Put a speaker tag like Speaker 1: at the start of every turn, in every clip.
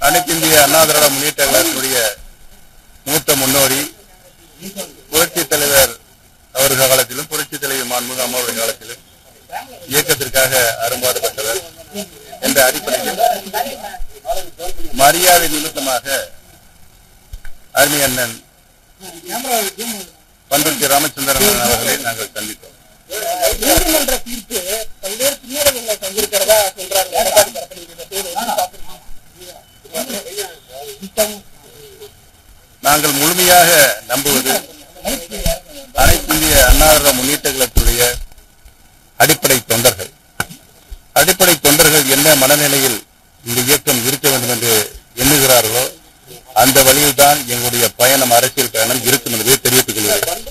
Speaker 1: அனைத்து இந்திய அண்ணா திராவிட முன்னேற்ற கழகத்தினுடைய மூத்த முன்னோடி புரட்சி தலைவர் அவர்கள் காலத்திலும் புரட்சி தலைவர் மாண்புமிகு அம்மாவுடைய காலத்திலும் இயக்கத்திற்காக அரும்பாடுபட்டவர் என்ற அடிப்படையில் மரியாதை நிமித்தமாக அருமை அண்ணன் பண்ருட்டி ராமச்சந்திரன் அவர்களை நாங்கள் சந்தித்தோம்
Speaker 2: நீதிமன்ற தீர்ப்பு பல்வேறு பின்னடைவுகளை தந்திருக்கிறதா சொல்றாங்க எடப்பாடி தரப்பில் இந்த செய்தி எப்படி பார்க்கறீங்க?
Speaker 1: நாங்கள் முழுமையாக நம்புவது அனைத்து இந்திய அன்னார முன்னேற்ற கழகத்துடைய அடிப்படை தொண்டர்கள் அடிப்படை தொண்டர்கள் என்ன மனநிலையில் இந்த இயக்கம் இருக்க வேண்டும் என்று எண்ணுகிறார்களோ அந்த வழியில் தான் எங்களுடைய பயணம் அரசியல் பயணம் இருக்கும் என்பதை தெரிவித்துக் கொள்கிறேன்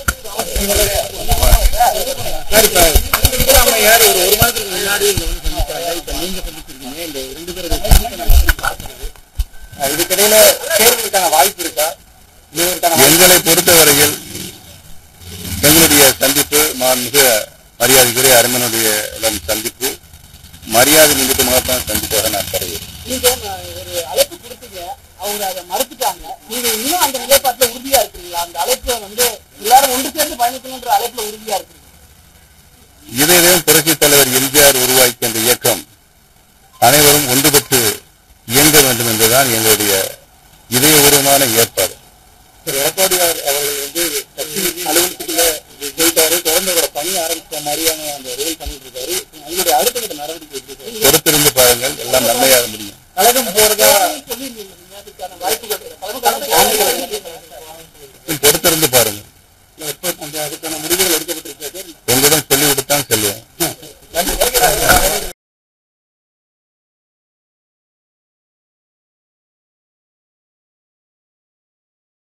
Speaker 2: சார், இப்ப சித்தராமையார் ஒரு ஒரு மாதத்துக்கு முன்னாடி இங்க வந்து சந்திச்சாங்க. இப்ப நீங்க சந்திச்சிருக்கீங்க. இந்த ரெண்டு பேரோட சந்திப்பை நம்ம எப்படி பார்க்கறது? அஹ் இதுக்கிடையில தேர்தலுக்கான வாய்ப்பு இருக்கா இதற்கான
Speaker 1: எங்களை பொறுத்தவரையில் எங்களுடைய சந்திப்பு மாண்புமிகு மரியாதைக்குரிய அருமனுடைய சந்திப்பு மரியாதை நிமித்தமாக தான் சந்திப்பாக நான் கருதுகிறேன்
Speaker 2: நீங்க நான் ஒரு அழைப்பு கொடுத்தீங்க அவங்க அதை மறுத்துட்டாங்க நீங்க இன்னும் அந்த நிலைப்பாட்டுல உறுதியா இருக்கிறீங்களா அந்த அழைப்புல வந்து எல்லாரும் ஒன்று சேர்ந்து பயணிக்கணுன்ற அழைப்புல உறுதியா இருக்கிறீங்க
Speaker 1: இதையும் புரட்சி தலைவர் எம்ஜிஆர் உருவாக்கிய அந்த இயக்கம் அனைவரும் ஒன்றுபட்டு இயங்க வேண்டும் என்பதுதான் எங்களுடைய இதயபூர்வமான ஏற்பாடு
Speaker 2: திரு எடப்பாடியார் அவர்கள் வந்து கட்சி அலுவலகத்துக்குள்ள போயிட்டாரு தொடர்ந்து அவரோட பணி ஆரம்பிச்ச மாதிரியான அந்த ரோல் பண்ணிட்டு இருக்காரு அவங்களுடைய அடுத்த கட்ட நடவடிக்கை எப்படி சார்?
Speaker 1: பொறுத்திருந்து பாருங்கள் எல்லாம் நன்மையாக முடியும்
Speaker 2: கழகம் போறதா